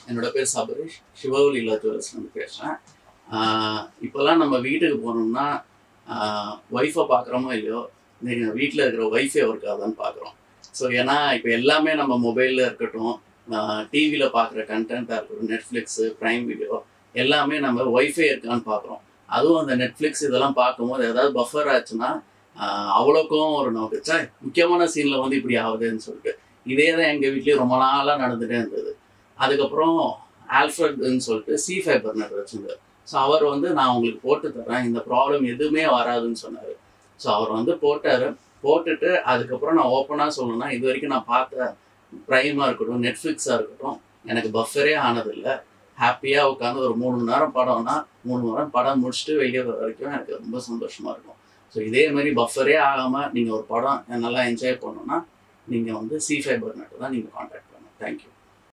என்னோட பேர் சபரீஷ் சிவகொலி ஜுவல்ஸ்லேருந்து பேசுகிறேன் இப்போல்லாம் நம்ம வீட்டுக்கு போனோம்னா ஒய்ஃபை பார்க்குறோமோ இல்லையோ நீங்கள் வீட்டில் இருக்கிற ஒய்ஃபை ஒர்க்காதான்னு பார்க்குறோம் ஸோ ஏன்னா இப்போ எல்லாமே நம்ம மொபைலில் இருக்கட்டும் டிவியில் பார்க்குற கண்டென்ட்டாக இருக்கட்டும் நெட்ஃப்ளிக்ஸு ப்ரைம் வீடியோ எல்லாமே நம்ம ஒய்ஃபை இருக்கான்னு பார்க்குறோம் அதுவும் அந்த நெட்ஃப்ளிக்ஸ் இதெல்லாம் பார்க்கும்போது ஏதாவது பஃபர் ஆச்சுன்னா ஆஹ் அவ்வளோக்கும் ஒரு நமக்கு ச்சே முக்கியமான சீனில் வந்து இப்படி ஆகுதுன்னு சொல்லிட்டு இதே தான் எங்கள் வீட்லேயும் ரொம்ப நாளாக நடந்துகிட்டே இருந்தது அதுக்கப்புறம் ஆல்ஃப்ரட்னு சொல்லிட்டு சி ஃபைபர் நெட் வச்சுருந்தார் ஸோ அவர் வந்து நான் உங்களுக்கு போட்டு தரேன் இந்த ப்ராப்ளம் எதுவுமே வராதுன்னு சொன்னார் ஸோ அவர் வந்து போட்டார் போட்டுட்டு அதுக்கப்புறம் நான் ஓப்பனாக சொல்லணும்னா இது வரைக்கும் நான் பார்த்த ப்ரைமாக இருக்கட்டும் நெட்ஃப்ளிக்ஸாக இருக்கட்டும் எனக்கு பஃபரே ஆனதில்லை ஹாப்பியாக உட்காந்து ஒரு மூணு மணி நேரம் படம்னா மூணு மணி நேரம் படம் முடிச்சுட்டு வெளியே வர வரைக்கும் எனக்கு ரொம்ப சந்தோஷமாக இருக்கும் ஸோ இதே மாதிரி பஃபரே ஆகாமல் நீங்கள் ஒரு படம் நல்லா என்ஜாய் பண்ணணும்னா நீங்கள் வந்து சி ஃபைபர் நெட் தான் நீங்கள் காண்டாக்ட் பண்ணணும் தேங்க்யூ